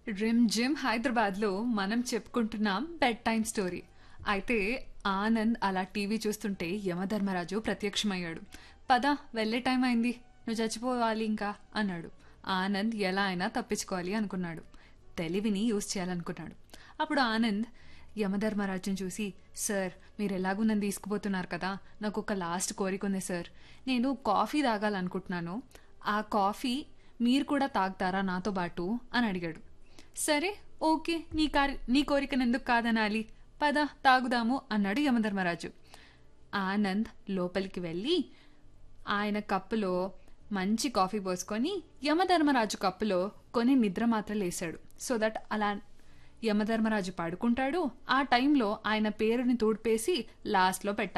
rim gym హైదరాబాద్లో మనం చెప్పుకుంటున్నాం బెడ్ టైం స్టోరీ అయితే ఆనంద్ అలా టీవీ చూస్తుంటే యమధర్మరాజు ప్రత్యక్షమయ్యాడు పద వెళ్ళే టైం అయింది నువ్వు చచ్చిపోవాలి ఇంకా అన్నాడు ఆనంద్ ఎలా అయినా తప్పించుకోవాలి అనుకున్నాడు తెలివిని యూజ్ చేయాలనుకున్నాడు అప్పుడు ఆనంద్ యమధర్మరాజుని చూసి సార్ మీరు ఎలాగూ నన్ను తీసుకుపోతున్నారు కదా నాకు ఒక లాస్ట్ కోరిక ఉంది సార్ నేను కాఫీ తాగాలనుకుంటున్నాను ఆ కాఫీ మీరు కూడా తాగుతారా నాతో పాటు అని అడిగాడు సరే ఓకే నీ కారి నీ కోరికను ఎందుకు కాదనాలి పద తాగుదాము అన్నాడు యమధర్మరాజు ఆనంద్ లోపలికి వెళ్ళి ఆయన కప్పులో మంచి కాఫీ పోసుకొని యమధర్మరాజు కప్పులో కొన్ని నిద్ర మాత్రలు వేశాడు సో దట్ అలా యమధర్మరాజు పడుకుంటాడు ఆ టైంలో ఆయన పేరుని తూడిపేసి లాస్ట్లో పెట్టాలి